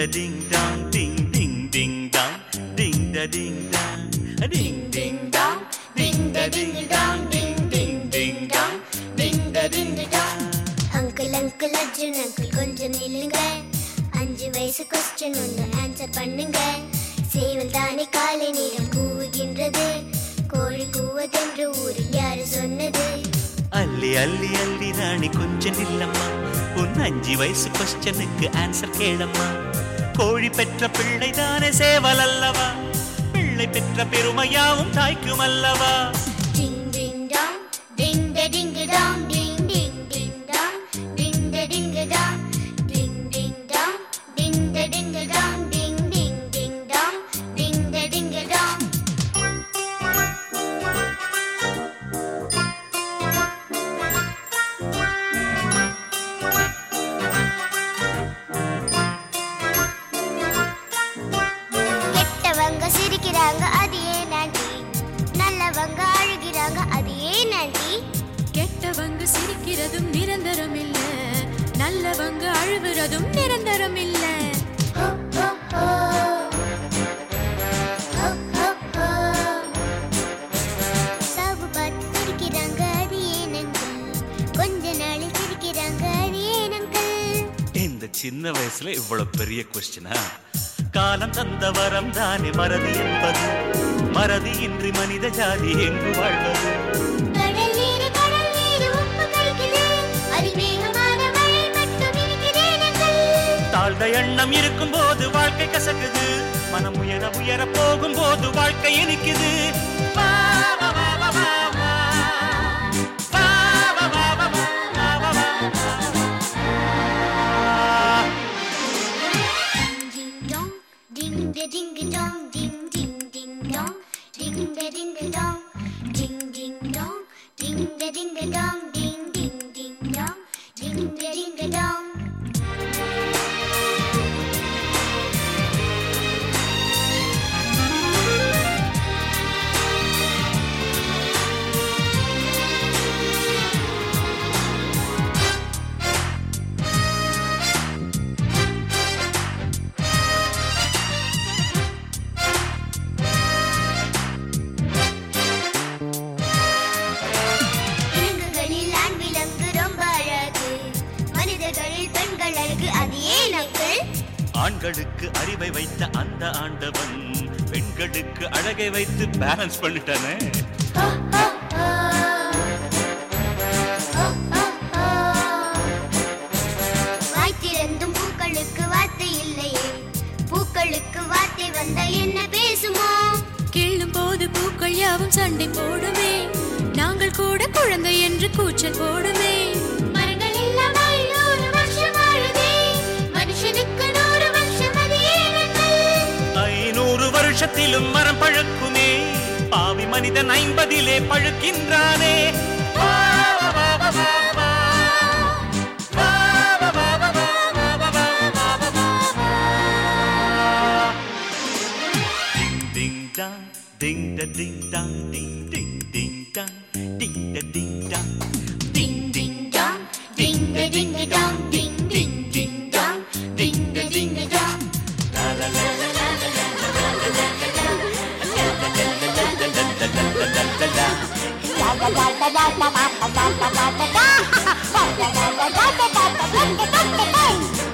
da ding dong, ding ding ding dong, ding da ding dong, a ding ding dong, ding da ding dong, ding ding ding dong, ding da ding dong. Uncle uncle Arjun uncle கொஞ்சம் நில்லுங்க அஞ்சு வயசு question ஒன்று answer பண்ணுங்க சேவல் தானே காலை நேரம் கூவுகின்றது கோழி கூவதென்று ஊரில் யாரு சொன்னது அள்ளி அள்ளி அள்ளி ராணி கொஞ்சம் இல்லம்மா உன் அஞ்சு வயசு கொஸ்டனுக்கு ஆன்சர் கேளம்மா கோழி பெற்ற பிள்ளை தானே சேவல் அல்லவா பிள்ளை பெற்ற பெருமையாவும் தாய்க்கும் அல்லவா டிங் டிங் டாங் டிங் ட டிங் டாங் டிங் டிங் டிங் டாங் டிங் ட டிங் டாங் டிங் டிங் டாங் டிங் ட டிங் டாங் டிங் டிங் டிங் டாங் டிங் ட டிங் டாங் கெட்டவங்க சிரிக்கிறாங்க அது ஏன் ஆண்டி நல்லவங்க அழுகிறாங்க அது ஏன் ஆண்டி கெட்டவங்க சிரிக்கிறதும் நிரந்தரம் இல்ல நல்லவங்க அழுவுறதும் நிரந்தரம் இல்ல ஹோ, ஹோ, ஹோ. ஹோ, ஹோ, ஹோ. சாவு பார்த்து சிரிக்கிறாங்க அது ஏன் அங்கிள் கொஞ்ச நாளில் சிரிக்கிறாங்க அது ஏன் அங்கிள் இந்த சின்ன வயசுல இவ்வளவு பெரிய கொஸ்டினா காலம் தந்த வரம் தானே மறதி என்பது மறதி இன்றி மனித ஜாதி எங்கு வாழ்வது கடல் நீர் கடல் நீர் உப்பு கரிக்குது அதில் வேகமான மழை மட்டும் இருக்கிறது அங்கிள் தாழ்ந்த எண்ணம் இருக்கும் போது வாழ்க்கை கசக்குது மனம் உயர உயர போகும் போது வாழ்க்கை இனிக்குது வா, வா, வா, வா, வா, வா. வா, வா, வா, வா, வா, வா, வா, வா. Ding dong, ding da ding dong, ding ding ding dong, ding da ding dong, ding ding dong, ding da ding dong, ding ding ding dong, ding da ding dong. விலங்குகளில் ஆண் விலங்கு ரொம்ப அழகு மனிதர்களில் பெண்கள் அழகு அது ஏன் அங்கிள் ஆண்களுக்கு அறிவை வைத்த அந்த ஆண்டவன் பெண்களுக்கு அழகை வைத்து பேலன்ஸ் பண்ணிட்டானே ஹோ, ஹோ, ஹோ. ஹோ, ஹோ, ஹோ. வாய் திறந்தும் பூக்களுக்கு வார்த்தை இல்லையே பூக்களுக்கு வார்த்தை வந்தா என்ன பேசுமோ கிள்ளும் போது பூக்கள் யாவும் சண்டை போடுமே நாங்கள் கூட குழந்தை என்று கூச்சல் போடுமே மரங்கள் எல்லாம் ஐநூறு வருஷம் வாழுதே மனுஷனுக்கு நூறு வருஷம் அது ஏன் அங்கிள்? ஐநூறு வருஷத்திலும் மரம் பழுக்குமே பாவி மனிதன் ஐம்பதிலே பழுக்கின்றானே வா, வா, வா, வா, வா, வா. வா, வா, வா, வா, வா, வா, வா, வா, வா, வா, வா, வா. Ding, ding, dong, ding, da, ding, dong, ding, ding, ding, dong, ding, da, ding, dong. Ding, ding, dong, ding, da, ding, dong, ding, ding, ding, dong, ding, da, ding, dong. La, la, la, la, la, la, la, la, la, la, la, la, la. La, la, la, la, la, la, la, la, la, la, la, la, la. La la la la la la la la la la la la la. La la la la la la la la la la la la.